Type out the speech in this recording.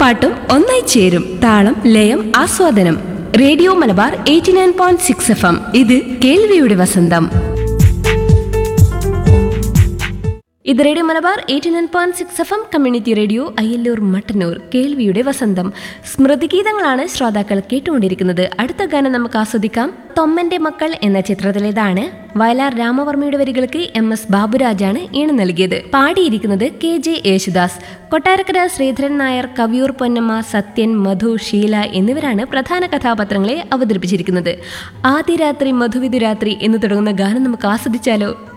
പാട്ടും ഒന്നായി ചേരും താളം ലയം ആസ്വാദനം radio Malabar eighty nine point six F M ഇത് കേൾവിയുടെ വസന്തം ഇത് radio Malabar eighty nine point six F M community radio Ayyallur Mattannur കേൾവിയുടെ വസന്തം സ്മൃതിഗീതങ്ങളാണ് ശ്രോതാക്കൾ കേട്ടുകൊണ്ടിരിക്കുന്നത് അടുത്ത ഗാനം നമുക്ക് ആസ്വദിക്കാം തൊമ്മന്റെ മക്കൾ എന്ന ചിത്രത്തിലേതാണ് വയലാർ രാമവർമ്മയുടെ വരികൾക്ക് എം എസ് ബാബുരാജാണ് ഈണം നൽകിയത് പാടിയിരിക്കുന്നത് കെ ജെ യേശുദാസ് കൊട്ടാരക്കര ശ്രീധരൻ നായർ കവിയൂർ പൊന്നമ്മ സത്യൻ മധു ഷീല എന്നിവരാണ് പ്രധാന കഥാപാത്രങ്ങളെ അവതരിപ്പിച്ചിരിക്കുന്നത് ആദ്യ രാത്രി മധുവിധു രാത്രി എന്ന് തുടങ്ങുന്ന ഗാനം നമുക്ക് ആസ്വദിച്ചാലോ